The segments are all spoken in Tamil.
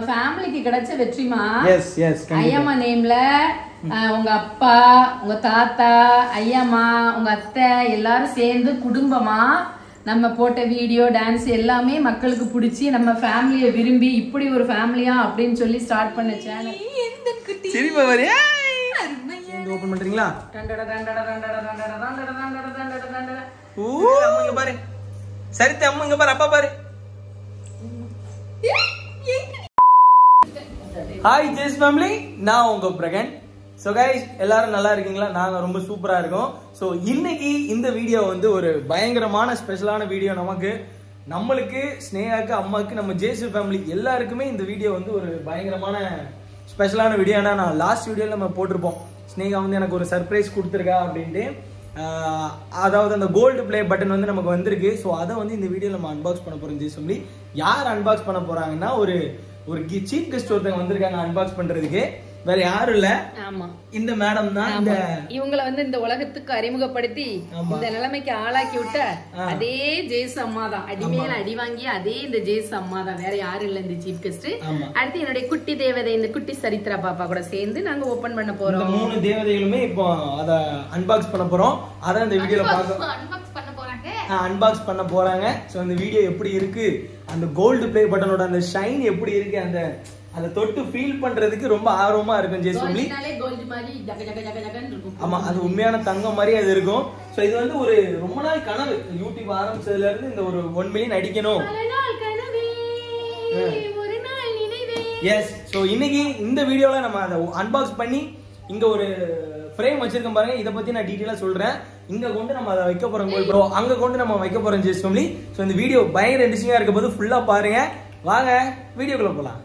ஃபேமிலிக்கு கிடைச்ச வெற்றிமா எஸ் எஸ் ஐயம்மா நேம்ல உங்க அப்பா உங்க தாத்தா ஐயம்மா உங்க அத்தை எல்லாரும் சேர்ந்து குடும்பமா நம்ம போட்ட வீடியோ டான்ஸ் எல்லாமே மக்களுக்கு பிடிச்சி நம்ம ஃபேமிலியை விரும்பி இப்படி ஒரு ஃபேமிலியா அப்படின்னு சொல்லி ஸ்டார்ட் பண்ண சேனல் சிரிப்பா வரி ஓபன் பண்றீங்களா ஊ அம்மா இங்க பாரு சரித்து அம்மா இங்க பாரு அப்பா பாரு ஹாய் ஜெஸ் ஃபேமிலி நான் உங்க பிரகன் ஸோ கைஸ் எல்லாரும் நல்லா இருக்கீங்களா நாங்க ரொம்ப சூப்பரா இருக்கோம் ஸோ இன்னைக்கு இந்த வீடியோ வந்து ஒரு பயங்கரமான ஸ்பெஷலான வீடியோ நமக்கு நம்மளுக்கு ஸ்னேகாக்கு அம்மாக்கு நம்ம ஜேசு ஃபேமிலி எல்லாருக்குமே இந்த வீடியோ வந்து ஒரு பயங்கரமான ஸ்பெஷலான வீடியோ ஏன்னா நான் லாஸ்ட் வீடியோவில் நம்ம போட்டிருப்போம் ஸ்னேகா வந்து எனக்கு ஒரு சர்ப்ரைஸ் கொடுத்துருக்கா அப்படின்ட்டு ஆஹ் அதாவது அந்த கோல்டு ப்ளே பட்டன் வந்து நமக்கு வந்திருக்கு ஸோ அதை வந்து இந்த வீடியோவில் நம்ம அன்பாக்ஸ் பண்ண போறோம் ஜெய் சொல்லி யார் அன்பாக்ஸ் பண்ண போறாங்கன்னா ஒரு ஒரு சீஃப் கெஸ்ட் ஒருத்தவங்க வந்திருக்காங்க அன்பாக்ஸ் பண்றதுக்கு வேற யாரும் இல்ல ஆமா இந்த மேடம் தான் இந்த இவங்கள வந்து இந்த உலகத்துக்கு அறிமுகப்படுத்தி இந்த நிலைமைக்கு ஆளாக்கி விட்ட அதே ஜெய்ஸ் அம்மா தான் அடிமேல அடி வாங்கி அதே இந்த ஜெய்ஸ் அம்மா தான் வேற யாரும் இல்ல இந்த சீஃப் கெஸ்ட் ஆமா அடுத்து என்னுடைய குட்டி தேவதை இந்த குட்டி சரித்ரா பாப்பா கூட சேர்ந்து நாங்க ஓபன் பண்ண இந்த போறோம் மூணு தேவதைகளுமே இப்போ அதை அன்பாக்ஸ் பண்ண போறோம் அதான் இந்த வீடியோல பார்க்க அன்பாக்ஸ் பண்ண போறாங்க அன்பாக்ஸ் பண்ண போறாங்க ஸோ அந்த வீடியோ எப்படி இருக்கு அந்த கோல்டு ப்ளே பட்டனோட அந்த ஷைன் எப்படி இருக்கு அந்த அதை தொட்டு ஃபீல் பண்றதுக்கு ரொம்ப ஆர்வமா இருக்கும் ஜெய் சொல்லி கோல்டுனாலே கோல்டு மாதிரி ஜக ஜக ஜக ஜகன்னு இருக்கும் ஆமா அது உண்மையான தங்கம் மாதிரி அது இருக்கும் ஸோ இது வந்து ஒரு ரொம்ப நாள் கனவு யூடியூப் ஆரம்பிச்சதுல இருந்து இந்த ஒரு ஒன் மில்லியன் அடிக்கணும் பல நாள் கனவே ஒரு நாள் நினைவே எஸ் ஸோ இன்னைக்கு இந்த வீடியோல நம்ம அதை அன்பாக்ஸ் பண்ணி இங்க ஒரு ஃப்ரேம் வச்சிருக்கோம் பாருங்க இதை பத்தி நான் டீட்டெயிலா சொல்றேன் இங்க கொண்டு நம்ம அதை வைக்க போறோம் கோல் ப்ரோ அங்க கொண்டு நம்ம வைக்க போறோம் ஜெஸ் ஃபேமிலி ஸோ இந்த வீடியோ பயங்கர இன்ட்ரெஸ்டிங்கா இருக்க போது ஃபுல்லா பாருங்க வாங்க வீடியோக்குள்ள போலாம்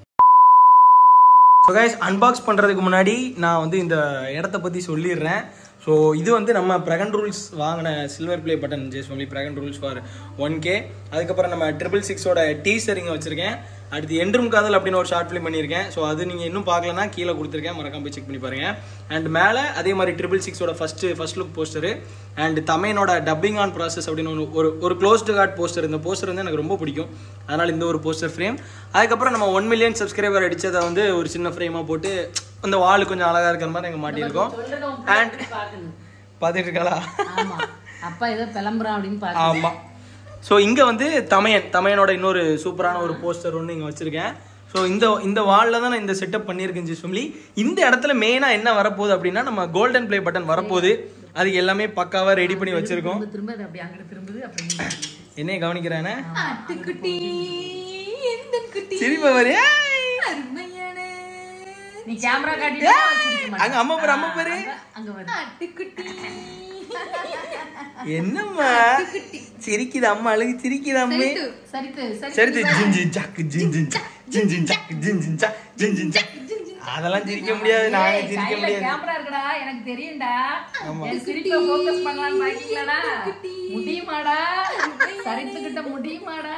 ஸோ கைஸ் அன்பாக்ஸ் பண்ணுறதுக்கு முன்னாடி நான் வந்து இந்த இடத்த பற்றி சொல்லிடுறேன் ஸோ இது வந்து நம்ம பிரகன் ரூல்ஸ் வாங்கின சில்வர் ப்ளே பட்டன் ஜெஸ் ஒன்லி பிரகன் ரூல்ஸ் ஃபார் ஒன் கே அதுக்கப்புறம் நம்ம ட்ரிபிள் சிக்ஸோட டீசர் இங்கே வச்சுருக்கேன் அடுத்து என்றும் காதல் அப்படின்னு ஒரு ஷார்ட் ஃபிலிம் பண்ணியிருக்கேன் ஸோ அது நீங்கள் இன்னும் பார்க்கலனா கீழே கொடுத்துருக்கேன் மறக்காம போய் செக் பண்ணி பாருங்கள் அண்ட் மேலே அதே மாதிரி ட்ரிபிள் சிக்ஸோட first first look poster and தமையனோட டப்பிங் ஆன் ப்ராசஸ் அப்படின்னு ஒன்று ஒரு ஒரு க்ளோஸ்டு கார்ட் போஸ்டர் இந்த போஸ்டர் வந்து எனக்கு ரொம்ப பிடிக்கும் அதனால் இந்த ஒரு போஸ்டர் ஃப்ரேம் அதுக்கப்புறம் நம்ம ஒன் மில்லியன் சப்ஸ்கிரைபர் அடித்ததை வந்து ஒரு சின்ன ஃப்ரேமாக போட்டு அந்த வால் கொஞ்சம் அழகாக இருக்கிற மாதிரி எங்கள் மாட்டியிருக்கோம் அண்ட் பாக்கணும் பார்த்துட்டு இருக்காளா ஆமா அப்பா ஏதோ கிளம்புறான் அப்படின்னு பாக்க ஆமாம் ஸோ இங்கே வந்து தமையன் தமையனோட இன்னொரு சூப்பரான ஒரு போஸ்டர் ஒன்று இங்கே வச்சுருக்கேன் ஸோ இந்த இந்த வாலில் தான் நான் இந்த செட்டப் பண்ணியிருக்கேன் ஜிஸ்வம்லி இந்த இடத்துல மெயினாக என்ன வரப்போகுது அப்படின்னா நம்ம கோல்டன் ப்ளே பட்டன் வரப்போகுது அதுக்கு எல்லாமே பக்காவாக ரெடி பண்ணி வச்சுருக்கோம் திரும்ப திரும்ப அது அப்படி அங்கிட்டு திரும்புது அப்படி என்னைய கவனிக்கிறேனே ஆட்டுக்குட்டி எந்த குட்டி சிரிப்பா வரையா அருமையான நீ கேமரா காட்டிட்டு வச்சிருக்க மாட்டே. அங்க அம்மா பேரு அம்மா பேரு அங்க வரு ஆட்டுக்குட்டி என்னம்மா சிரிக்குது அம்மா அழகு சிரிக்குது அம்மே சரித்து சரி சரித்து ஜிஞ்சின் சாக்கு ஜிஞ்சின் சாக் ஜிஞ்சின் சாக்கு ஜிஞ்சின் சாக் ஜிஞ்சின் சாக் அதெல்லாம் சிரிக்க முடியாது நாங்க சிரிக்க கையில முடியாது கேமரா இருக்குடா எனக்கு தெரியும்டா என் சிரிப்பை ஃபோக்கஸ் பண்ணலாம்னு பாக்கீங்களாடா முடியுமாடா சரித்துக்கிட்ட முடியுமாடா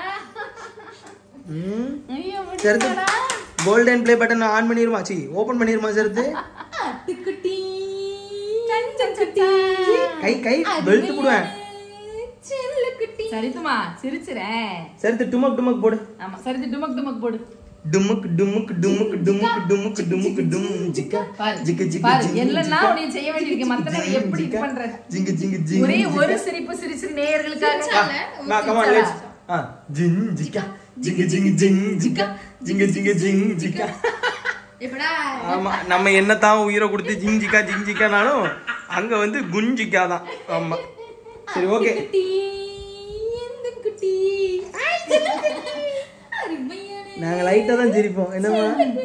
ம் ஐயோ சரித்து முடியுமாடா கோல்டன் ப்ளே பட்டன் ஆன் பண்ணிருமா சி ஓபன் பண்ணிருமா சரித்து ஆட்டுக்குட்டி சஞ்சக்குட்டி கை கை பெல்ட் போடுவேன் செல்லக்குட்டி சரித்துமா சிரிச்சுறேன் சரித்து டுமக் டுமக் போடு ஆமா சரித்து டுமக் டுமக் போடு டுமுக் டுமுக் டுமுக் டுமுக் டுமுக் டுமுக் டும் ஜிக்கா பாரு ஜிக்க ஜிக்க பாரு ஜிக்க எல்லாம் உன்னை செய்ய வேண்டியிருக்கு மத்த நேரம் எப்படி இது பண்ற ஜிங்க ஜிங்க ஜிங்க ஒரே ஒரு சிரிப்பு சிரிச்சு நேயர்களுக்காக நான் கமான் லெட்ஸ் ஆ ஜிங் ஜிக்கா ஜிங்க ஜிங்க ஜிங் ஜிக்கா ஜிங்க ஜிங்க ஜிங் ஜிக்கா ஆமா நம்ம என்னத்தான் உயிரை கொடுத்து ஜிங் ஜிக்கா ஜிங் ஜிக்கானாலும் அங்க வந்து குஞ்சிக்கா தான் ஆமா சரி ஓகே நாங்க லைட்டா தான் சிரிப்போம் என்னம்மா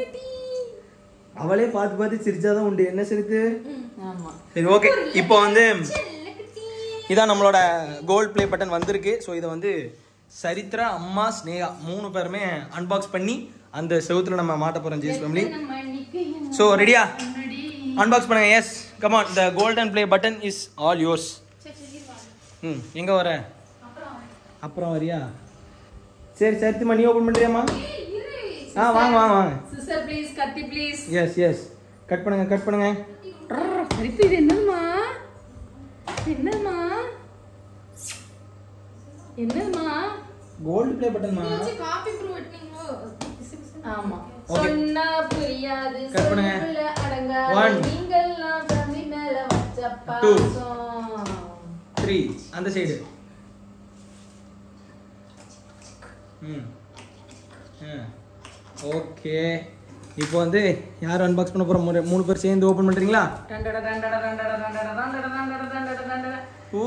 அவளே பார்த்து பார்த்து சிரிச்சாதான் உண்டு என்ன சிரித்து ஆமா சரி ஓகே இப்போ வந்து இதான் நம்மளோட கோல்ட் ப்ளே பட்டன் வந்திருக்கு ஸோ இதை வந்து சரித்ரா அம்மா ஸ்னேகா மூணு பேருமே அன்பாக்ஸ் பண்ணி அந்த செவுத்துல நம்ம மாட்ட போறோம் ஜேஸ் ஃபேமிலி ஸோ ரெடியா அன்பாக்ஸ் பண்ணுங்க yes come on the golden play button is all yours ம் எங்க வர அப்புறம் வரியா சரி சரித்துமா நீ ஓப்பன் பண்றியாம்மா ஆ வாங்க வாங்க வாங்க சிஸ்டர் ப்ளீஸ் கத்தி ப்ளீஸ் எஸ் எஸ் கட் பண்ணுங்க கட் பண்ணுங்க சரிப்பு இது என்னம்மா என்னம்மா என்னம்மா கோல்டு ப்ளே பட்டன்மா ஆமா Okay. சொன்னா புரியாது Cut பண்ணுங்க. சொல்லுல அடங்காது One. நீங்கள் நான் தம்பி மேல வச்ச Two. பாசம் த்ரீ அந்த சைடு ம் ஓகே இப்போ வந்து யார் அன்பாக்ஸ் பண்ண போகிறோம் மூணு பேர் சேர்ந்து ஓப்பன் பண்ணுறீங்களா டண்டட டண்டட டண்டட டண்டட டண்டட டண்டட டண்டட டண்டட.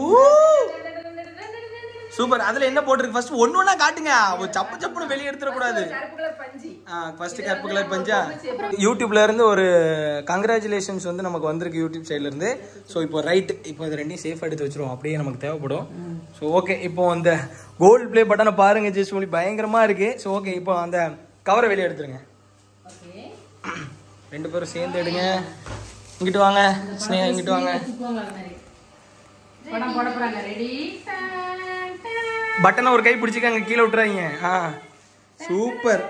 சூப்பர் அதுல என்ன போட்டிருக்கு ஃபர்ஸ்ட் ஒண்ணு ஒண்ணா காட்டுங்க ஒரு சப்பு சப்புன்னு வெளியே எடுத்துட கூடாது கருப்பு கலர் பஞ்சு ஃபர்ஸ்ட் கருப்பு கலர் பஞ்சா யூடியூப்ல இருந்து ஒரு கங்க்ராச்சுலேஷன்ஸ் வந்து நமக்கு வந்திருக்கு யூடியூப் சைடுல இருந்து ஸோ இப்போ ரைட் இப்போ இது ரெண்டையும் சேஃப் எடுத்து வச்சிருவோம் அப்படியே நமக்கு தேவைப்படும் ஸோ ஓகே இப்போ அந்த கோல்டு ப்ளே பட்டனை பாருங்க ஜெஸ்ட் மொழி பயங்கரமா இருக்கு ஸோ ஓகே இப்போ அந்த கவரை வெளியே எடுத்துருங்க ஓகே ரெண்டு பேரும் சேர்ந்து எடுங்க இங்கிட்டு வாங்க ஸ்னேகா இங்கிட்டு வாங்க வச்சுக்கோங்க அது மாதிரி படம் போட போறாங்க ரெடி பட்டனை ஒரு கை பிடிச்சிக்காங்க கீழே விட்டுறாதீங்க ஆ super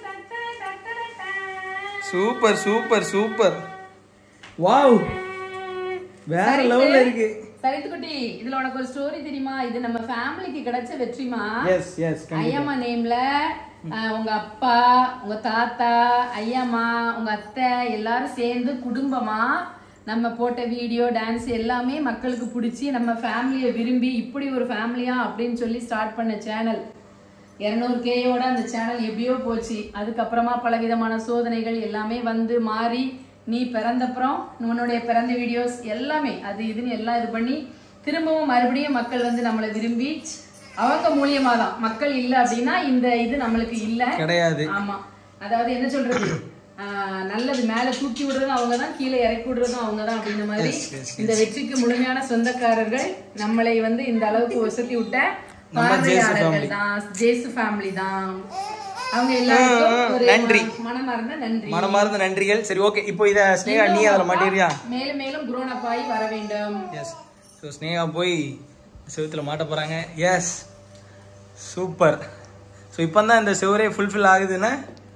super super super wow வேற லெவல்ல இருக்கு சரித்து குட்டி இதுல உனக்கு ஒரு ஸ்டோரி தெரியுமா இது நம்ம ஃபேமிலிக்கு கிடைச்ச வெற்றிமா எஸ் எஸ் ஐயம்மா நேம்ல உங்க அப்பா உங்க தாத்தா ஐயம்மா உங்க அத்தை எல்லாரும் சேர்ந்து குடும்பமா நம்ம போட்ட வீடியோ டான்ஸ் எல்லாமே மக்களுக்கு பிடிச்சி நம்ம ஃபேமிலியை விரும்பி இப்படி ஒரு ஃபேமிலியா அப்படின்னு சொல்லி ஸ்டார்ட் பண்ண சேனல் இரநூறு கேயோட அந்த சேனல் எப்படியோ போச்சு அதுக்கப்புறமா பலவிதமான சோதனைகள் எல்லாமே வந்து மாறி நீ பிறந்தப்புறம் உன்னுடைய பிறந்த வீடியோஸ் எல்லாமே அது இதுன்னு எல்லாம் இது பண்ணி திரும்பவும் மறுபடியும் மக்கள் வந்து நம்மளை விரும்பி அவங்க மூலியமா தான் மக்கள் இல்ல அப்படின்னா இந்த இது நம்மளுக்கு இல்ல கிடையாது ஆமா அதாவது என்ன சொல்றது ஆஹ் நல்லது மேல தூக்கி விடுறதும் அவங்க தான் கீழே இறக்கி விடுறதும் அவங்க தான் அப்படின்ற மாதிரி இந்த வெற்றிக்கு முழுமையான சொந்தக்காரர்கள் நம்மளை வந்து இந்த அளவுக்கு ஒசத்தி விட்ட பார்வையாளர்கள் தான் ஜேசு ஃபேமிலி தான் அவங்க எல்லாருக்கும் ஒரு நன்றி. மனமார்ந்த நன்றி மனமார்ந்த நன்றிகள் சரி ஓகே இப்போ இத ஸ்னேகா நீ அதில் மாட்டிறியா மேலும் மேலும் குரோன் அப் ஆகி வர வேண்டும் எஸ் ஸோ ஸ்னேகா போய் செவுத்துல மாட்ட போறாங்க எஸ் சூப்பர் ஸோ இப்போ தான் இந்த செவரே ஃபுல்ஃபில் ஆகுதுன்னா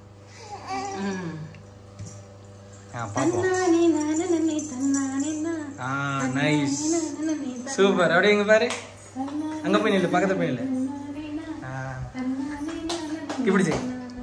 ஆ பார்ப்போம் ஆ நைஸ் சூப்பர் அப்படியே இங்க பாரு அங்க போய் நில்லு பக்கத்துல போய் நில்லு ஆ. இப்படி செய்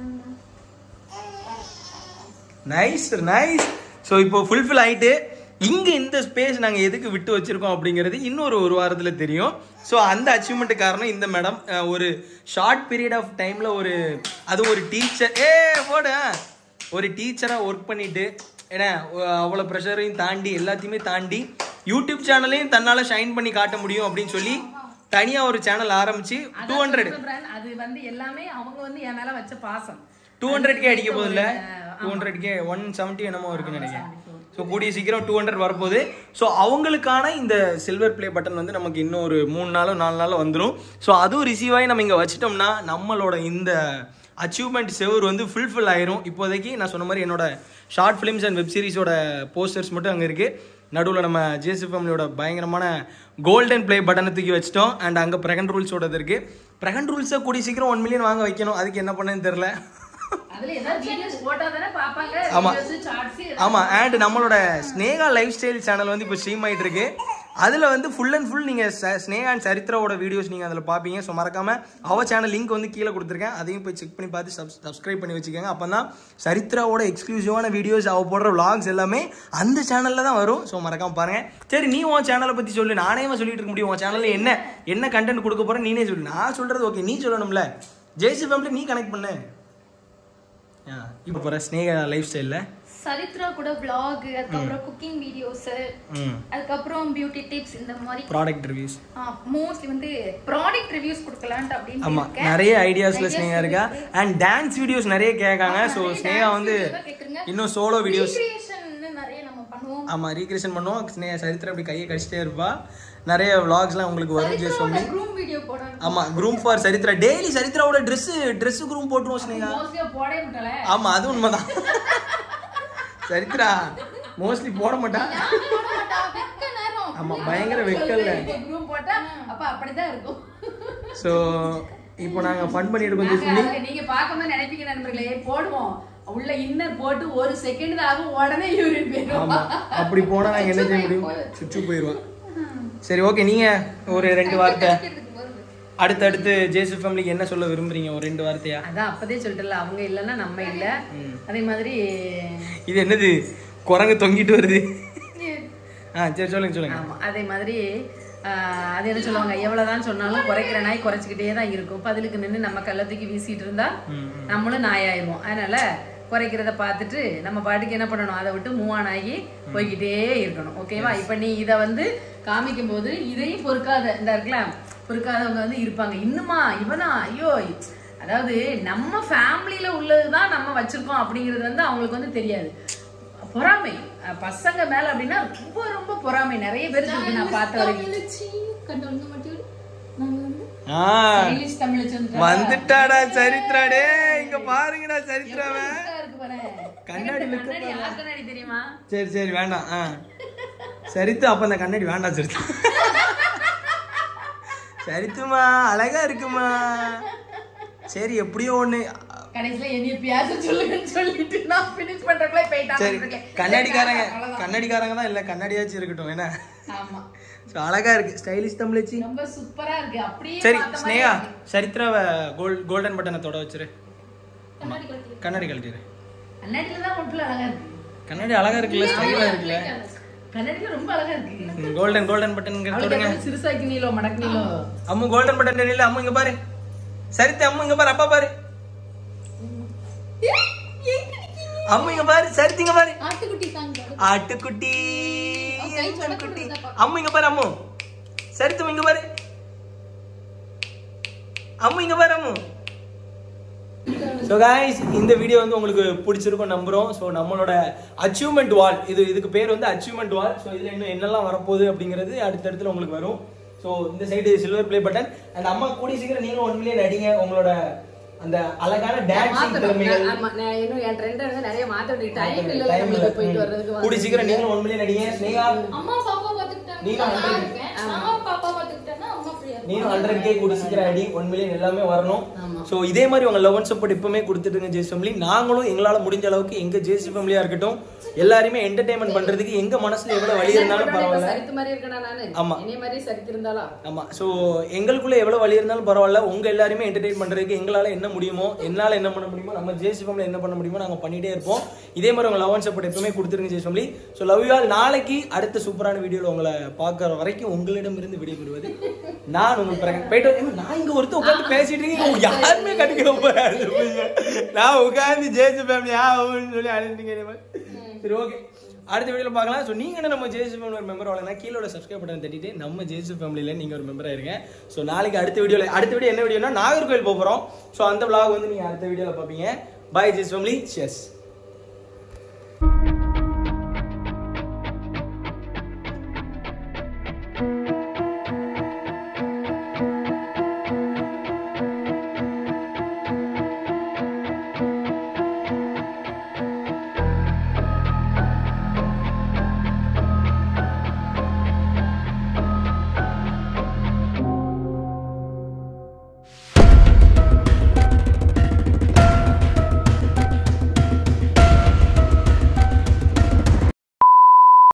நைஸ் நைஸ் ஸோ இப்போ ஃபுல்ஃபில் ஆயிட்டு இங்க இந்த ஸ்பேஸ் நாங்க எதுக்கு விட்டு வச்சிருக்கோம் அப்படிங்கிறது இன்னொரு ஒரு வாரத்துல தெரியும் ஸோ அந்த அச்சீவ்மெண்ட் காரணம் இந்த மேடம் ஒரு ஷார்ட் பீரியட் ஆஃப் டைம்ல ஒரு அது ஒரு டீச்சர் ஏ போடு ஆ. ஒரு டீச்சரா ஒர்க் பண்ணிட்டு ஏன்னா அவ்வளோ ப்ரெஷரையும் தாண்டி எல்லாத்தையுமே தாண்டி யூடியூப் சேனலையும் தன்னால ஷைன் பண்ணி காட்ட முடியும் அப்படின்னு சொல்லி தனியா ஒரு சேனல் ஆரம்பிச்சு டூ ஹண்ட்ரட் சொல்றேன், அது வந்து எல்லாமே அவங்க வந்து என் மேல வச்ச பாசம் டூ ஹண்ட்ரட் கே அடிக்க போதில்ல two hundred K one seventy என்னமோ இருக்குன்னு நினைக்கிறேன் ஸோ கூடிய சீக்கிரம் டூ ஹண்ட்ரட் வரப்போகுது ஸோ அவங்களுக்கான இந்த சில்வர் ப்ளே பட்டன் வந்து நமக்கு இன்னும் ஒரு மூணு நாளோ நாலு நாளோ வந்துடும் ஸோ அதுவும் ரிசீவ் ஆகி நம்ம இங்கே வச்சிட்டோம்னா நம்மளோட இந்த அச்சீவ்மெண்ட் செவர் வந்து ஃபுல்ஃபில் ஆயிரும் இப்போதைக்கு நான் சொன்ன மாதிரி என்னோட ஷார்ட் ஃபிலிம்ஸ் அண்ட் வெப் சீரிஸோட போஸ்டர்ஸ் மட்டும் அங்கே இருக்குது நடுவில் நம்ம ஜேசி ஃபேமிலியோட பயங்கரமான கோல்டன் ப்ளே பட்டனை தூக்கி வச்சிட்டோம் அண்ட் அங்கே பிரகன் ரூல்ஸோடது இருக்குது பிரகன் ரூல்ஸை கூடிய சீக்கிரம் ஒன் மில்லியன் வாங்க வைக்கணும் அதுக்கு என்ன பண்ணேன்னு தெரில அதுல ஏதாவது வீடியோஸ் போட்டா தானே பாப்பாங்க ஆமா. வீடியோஸ் ஷார்ட்ஸ் ஆமா அண்ட் நம்மளோட ஸ்னேகா லைஃப் ஸ்டைல் சேனல் வந்து இப்போ ஸ்ட்ரீம் ஆயிட்டு இருக்கு அதுல வந்து ஃபுல் அண்ட் ஃபுல் நீங்க ச- ஸ்னேகா அண்ட் சரித்ராவோட வீடியோஸ் நீங்க அதுல பாப்பீங்க ஸோ மறக்காம அவ சேனல் லிங்க் வந்து கீழே கொடுத்துருக்கேன் அதையும் போய் செக் பண்ணி பார்த்து சப்ஸ்கிரைப் பண்ணி வச்சுக்கோங்க அப்பதான் சரித்ராவோட எக்ஸ்க்ளூசிவான வீடியோஸ் அவ போடுற vlogs எல்லாமே அந்த சேனல்ல தான் வரும் ஸோ மறக்காம பாருங்க சரி நீ உன் சேனலை பத்தி சொல்லு நானே சொல்லிட்டு இருக்க முடியும் உன் சேனல்ல என்ன என்ன கண்டென்ட் கொடுக்க போற நீனே சொல்லு நான் சொல்றது ஓகே நீ சொல்லணும்ல ஜெய்சி ஃபேமிலி நீ கனெக்ட் பண்ணு இப்போ போற ஸ்னேகா லைஃப் ஸ்டைல்ல சரித்ரா கூட vlog அதுக்கப்புறம் குக்கிங் வீடியோஸ் ம் அதுக்கப்புறம் பியூட்டி டிப்ஸ் இந்த மாதிரி ப்ராடக்ட் ரிவ்யூஸ் மோஸ்ட்லி வந்து ப்ராடக்ட் ரிவ்யூஸ் கொடுக்கலான்ட்டு அப்படின்னு ஆமா இருக்கேன். நிறைய ஐடியாஸ்ல ஸ்னேகா இருக்கா அண்ட் டான்ஸ் வீடியோஸ் நிறைய கேட்காங்க ஸோ நிறைய ஸ்னேகா dance வந்து videos எல்லாம் கேக்குறீங்க. இன்னும் சோலோ வீடியோஸ் Recreation ன்னு நிறைய நம்ம பண்ணுவோம் ஆமா ரீக்ரியேஷன் பண்ணுவோம் ஸ்னேகா சரித்திரம் அப்படி கையை கடிச்சிட்டே இருப்பா நிறைய vlogsலாம் உங்களுக்கு வரும் ஜெஸ் சொல்லி ரூம் வீடியோ போடணும் ஆமா குரூம் ஃபார் சரித்ரா டெய்லி சரித்ராவோட ட்ரெஸ் ட்ரெஸ் குரூம் போட்டுருவோம் ஸ்னேகா மோஸ்ட்லியா போடவே மாட்டல ஆமா அது உண்மைதான் சரித்ரா மோஸ்ட்லி போட மாட்டா போட மாட்டா, வெக்க நேரம் ஆமா பயங்கர வெக்கல்ல குரூப் போட்டா அப்ப அப்படிதான் இருக்கும் ஸோ இப்போ நாங்க ஃபன் பண்ணிட்டு இருக்கோம் ஜெஸ் நாங்க அதுக்கு நீங்க பார்க்கும்போது நினைப்பீங்க நண்பர்களே போடுவோம் உள்ள இன்னர் போட்டு ஒரு செகண்ட் தான் ஆகும் உடனே யூரின் போயிடும் ஆமா அப்படி போனா நாங்க என்ன செய்ய முடியும் சுச்சு போயிடுவோம் சரி ஓகே நீங்க ஒரு ரெண்டு வார்த்தை கேட்கறதுக்கு வருது. அடுத்தடுத்து ஜேசு ஃபேமிலிக்கு என்ன சொல்ல விரும்புறீங்க ஒரு ரெண்டு வார்த்தையா அதான் அப்பதே சொல்லிட்டல அவங்க இல்லைன்னா நம்ம இல்ல அதே மாதிரி இது என்னது குரங்கு தொங்கிட்டு வருது ஆ சரி சொல்லுங்க சொல்லுங்க ஆமா அதே மாதிரி ஆஹ், அது என்ன சொல்லுவாங்க எவ்வளவுதான் சொன்னாலும் குறைக்கிற நாய் குறைச்சிக்கிட்டே தான் இருக்கும் பதிலுக்கு நின்று நம்ம கள்ளத்துக்கு வீசிட்டு இருந்தா நம்மளும் நாயாயிருவோம் அதனால குறைக்கிறத பார்த்துட்டு நம்ம பாட்டுக்கு என்ன பண்ணணும் அதை விட்டு மூவ் ஆன் ஆகி போய்கிட்டே இருக்கணும் ஓகேவா இப்ப நீ இதை வந்து காமிக்கும் போது இதையும் பொறுக்காத இந்த இருக்கலாம் பொறுக்காதவங்க வந்து இருப்பாங்க இன்னுமா இவனா ஐயோ அதாவது நம்ம ஃபேமிலியில உள்ளதுதான் நம்ம வச்சிருக்கோம் அப்படிங்கிறது வந்து அவங்களுக்கு வந்து தெரியாது பொறாமை அஹ் பசங்க மேல அப்படின்னா ரொம்ப ரொம்ப பொறாமை நிறைய பேருக்கு இருக்கு நான் பார்த்த வரைக்கும் ஆ இங்கிலீஷ் தமிழ் வச்சிருந்தா வந்துட்டாடா சரித்ரா டே இங்க பாருங்கடா சரித்ராவ இருக்கு பாரு கண்ணாடி எனக்கு கண்ணாடி யார் கண்ணாடி தெரியுமா சரி சரி வேண்டாம் ஆ சரித்து அப்ப அந்த கண்ணாடி வேண்டாம் சரித்து சரித்துமா அழகா இருக்குமா சரி எப்படியோ ஒண்ணு கடைசியில என்னைய பேச சொல்லுங்கன்னு சொல்லிட்டு நான் ஃபினிஷ் பண்றதுக்குள்ள போயிட்டான் சரி கண்ணாடிக்காரங்க கண்ணாடிக்காரங்க தான் இல்ல கண்ணாடியாச்சும் இருக்கட்டும் என்ன ஆமா So, அழகா இருக்கு ஸ்டைலிஷ் தமிழச்சி ரொம்ப சூப்பரா இருக்கு அப்படியே சரி பார்த்த மாதிரி ஸ்னேகா இருக்கு. சரித்ராவை கோல் கோல்டன் பட்டனை தொட வச்சிரு கண்ணாடி கழட்டிடு கண்ணாடியில தான் ஒட்டுல அழகா இருக்கு கண்ணாடி அழகா இருக்குல்ல ஸ்டைலா இருக்குல்ல கண்ணாடியில ரொம்ப அழகா இருக்கு கோல்டன் கோல்டன் பட்டன் அவளுக்கு தொடுங்க எப்படி சிறுசாக்கி நீளோ மடக்கு நீளோ அம்மு கோல்டன் பட்டன் இல்ல அம்மு இங்க பாரு சரித்து அம்மு இங்க பாரு அப்பா பாரு அம்மு இங்க பாரு சரித்து இங்க பாரு ஆட்டுக்குட்டி தாங்க ஆட்டுக்குட்டி ஆட்டுக்குட்டி அம்மு இங்க பாரு அம்மு சரித்து இங்க பாரு அம்மு இங்க பாரு அம்மு ஸோ காய்ஸ் இந்த வீடியோ வந்து உங்களுக்கு பிடிச்சிருக்கும் நம்புறோம் ஸோ நம்மளோட அச்சீவ்மெண்ட் வால் இது இதுக்கு பேர் வந்து அச்சீவ்மெண்ட் வால் ஸோ இதில் இன்னும் என்னெல்லாம் வரப்போகுது அப்படிங்கிறது அடுத்தடுத்துல உங்களுக்கு வரும் ஸோ இந்த side silver play button and அம்மா கூடி சீக்கிரம் நீங்களும் ஒன் மில்லியன் அடிங்க உங்களோட அந்த அழகான டான்சிங் திறமைகள் ஆமா நான் இன்னும் என் ட்ரெண்ட் வந்து நிறைய மாத்த டைம் இல்ல Time இல்ல. நம்மளுக்கு போயிட்டு வர்றதுக்கு கூடி சீக்கிரம் நீங்களும் ஒன் மில்லியன் அடிங்க ஸ்னேகா அம்மா பாப்பா பாத்துக்கிட்டாங்க நீனும் நான் hundred. இருக்கேன் அம்மா பாப்பா பாத்துக்கிட்டேன்னா அம்மா ஃப்ரீயா நீனும் ஹண்ட்ரட் கே கூடி சீக்கிரம் அடி ஒன் மில்லியன் எல்லாமே வரணும் ஆமா. ஸோ இதே மாதிரி உங்க லவ் அண்ட் சப்போர்ட் எப்பவுமே கொடுத்துட்டுங்க ஜேஸ் ஃபேமிலி நாங்களும் எங்களால முடிஞ்ச அளவுக்கு எங்க ஜேசி ஃபேமிலியா இருக்கட்டும் எல்லாருமே என்டர்டைன்மெண்ட் பண்றதுக்கு எங்க மனசுல எவ்வளவு வழி இருந்தாலும் பரவாயில்ல சரித்து மாதிரி இருக்கேனா நானு ஆமா. என்னைய மாதிரி சரித்து இருந்தாலா ஆமா ஸோ எங்களுக்குள்ள எவ்வளவு வழி இருந்தாலும் பரவாயில்ல உங்க எல்லாருமே என்டர்டைன் பண்றதுக்கு எங்களால என்ன முடியுமோ என்னால என்ன பண்ண முடியுமோ நம்ம ஜேசி ஃபேமிலி என்ன பண்ண முடியுமோ நாங்க பண்ணிட்டே இருப்போம் இதே மாதிரி உங்க லவ் அண்ட் சப்போர்ட் எப்பவுமே கொடுத்துருங்க JC family so love you all நாளைக்கு அடுத்த சூப்பரான வீடியோல உங்களை பார்க்குற வரைக்கும் உங்களிடமிருந்து விடைபெறுவது நான் உங்களுக்கு பிறகு போயிட்டு வந்து, நான் இங்க ஒருத்தர் உட்காந்து பேசிட்டு இருக்கேன் இங்க யாருமே கண்டுக்க போறாரு நான் உட்காந்து ஜேசி ஃபேமிலி ஆ அப்படின்னு சொல்லி அழைச்சிட்டு சரி ஓகே அடுத்த வீடியோல பார்க்கலாம் ஸோ நீங்க என்ன நம்ம ஜேசு ஃபேமிலி ஒரு மெம்பர் ஆகலாம் கீழே சப்ஸ்கிரைப் பட்டன் தட்டிட்டு நம்ம ஜேசு ஃபேமிலியில நீங்க ஒரு மெம்பர் ஆயிருங்க ஸோ நாளைக்கு அடுத்த வீடியோல அடுத்த வீடியோ என்ன வீடியோனா நாகர்கோவில் போக போறோம் ஸோ அந்த vlog வந்து நீங்க அடுத்த வீடியோல பார்ப்பீங்க பாய் ஜேசு ஃபேமிலி செஸ்